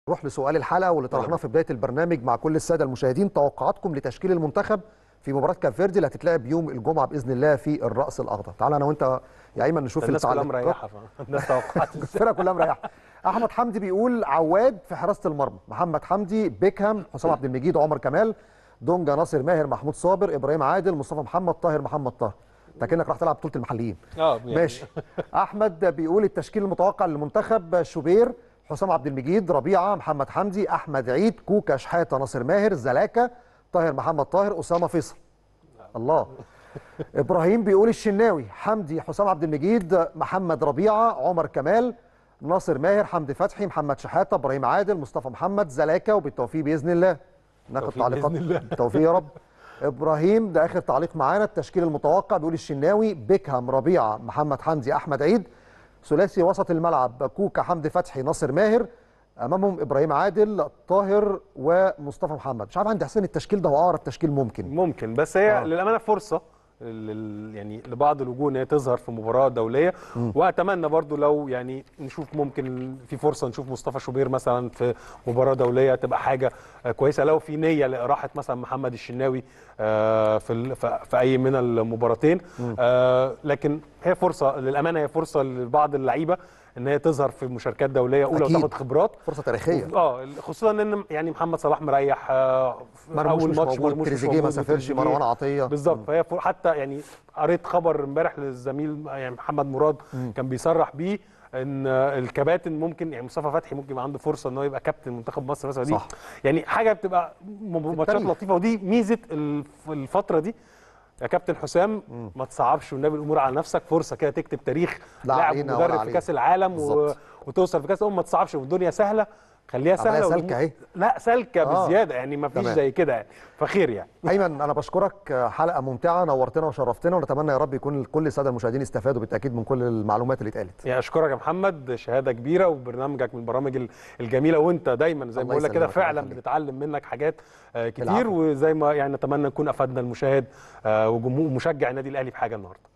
نروح لسؤال الحلقه واللي طرحناه في بدايه البرنامج مع كل الساده المشاهدين توقعاتكم لتشكيل المنتخب في مباراه كاب فيردي اللي هتتلعب يوم الجمعه باذن الله في الراس الاخضر تعال انا وانت يا ايمن نشوف الناس كلها التعليقات. مريحه الناس توقعت الفرقه كلها مريحه احمد حمدي بيقول عواد في حراسه المرمى محمد حمدي بيكهام حسام عبد المجيد عمر كمال دونجا ناصر ماهر محمود صابر ابراهيم عادل مصطفى محمد طاهر محمد طاهر انت كانك راح تلعب بطوله المحليين اه يعني ماشي احمد بيقول التشكيل المتوقع للمنتخب شوبير حسام عبد المجيد ربيعه محمد حمدي احمد عيد كوكا شحاته ناصر ماهر زلاكا طاهر محمد طاهر اسامه فيصل الله ابراهيم بيقول الشناوي حمدي حسام عبد المجيد محمد ربيعه عمر كمال ناصر ماهر حمدي فتحي محمد شحاته ابراهيم عادل مصطفى محمد زلاكا وبالتوفيق باذن الله ناخد بالتوفيق تعليقات بإذن الله. بالتوفيق يا رب ابراهيم ده اخر تعليق معانا التشكيل المتوقع بيقول الشناوي بيكهام ربيعه محمد حمدي احمد عيد ثلاثي وسط الملعب كوكا حمدي فتحي ناصر ماهر امامهم ابراهيم عادل طاهر ومصطفى محمد مش عارف عندي حسين التشكيل ده هو اقرب تشكيل ممكن ممكن بس هي آه. للامانه فرصه لل- يعني لبعض الوجوه ان هي تظهر في مباراه دوليه واتمنى برضو لو يعني نشوف ممكن في فرصه نشوف مصطفى شوبير مثلا في مباراه دوليه تبقى حاجه آه، كويسه لو في نيه لاراحه مثلا محمد الشناوي آه، في ال- في في اي من المباراتين آه، لكن هي فرصه للامانه هي فرصه لبعض اللعيبه ان هي تظهر في مشاركات دوليه اولى أكيد. وتاخد خبرات فرصه تاريخيه اه خصوصا ان يعني محمد صلاح مريح آه، في مرموش مش موجود مرموش مش تريزيجيه ما موجود، سافرش وتريزيجيه. مروان عطيه بالظبط فهي فر- حتى يعني قريت خبر امبارح للزميل يعني محمد مراد كان بيصرح بيه ان الكباتن ممكن يعني مصطفى فتحي ممكن يبقى عنده فرصه ان هو يبقى كابتن منتخب مصر مثلا دي صح. يعني حاجه بتبقى م- ماتشات التاريخ. لطيفه ودي ميزه الف- الفتره دي يا كابتن حسام ما تصعبش والنبي الامور على نفسك فرصه كده تكتب تاريخ لا لاعب علينا ولا مدرب في علينا. كاس العالم و... بالظبط. وتوصل في كاس الامم ما تصعبش والدنيا سهله خليها عملية سهله سالكة والأمور- أهي. لا سالكه آه. بزياده يعني ما فيش تمام. زي كده يعني فخير يعني ايمن انا بشكرك حلقه ممتعه نورتنا وشرفتنا ونتمنى يا رب يكون كل الساده المشاهدين استفادوا بالتاكيد من كل المعلومات اللي اتقالت يعني اشكرك يا محمد شهاده كبيره وبرنامجك من البرامج ال- الجميله وانت دايما زي ما الله بقول لك كده يسلمك، الله فعلا يخليك. بنتعلم منك حاجات آه، كتير العفو. وزي ما يعني نتمنى نكون افدنا المشاهد آه، وجمهور مشجع النادي الاهلي بحاجه النهارده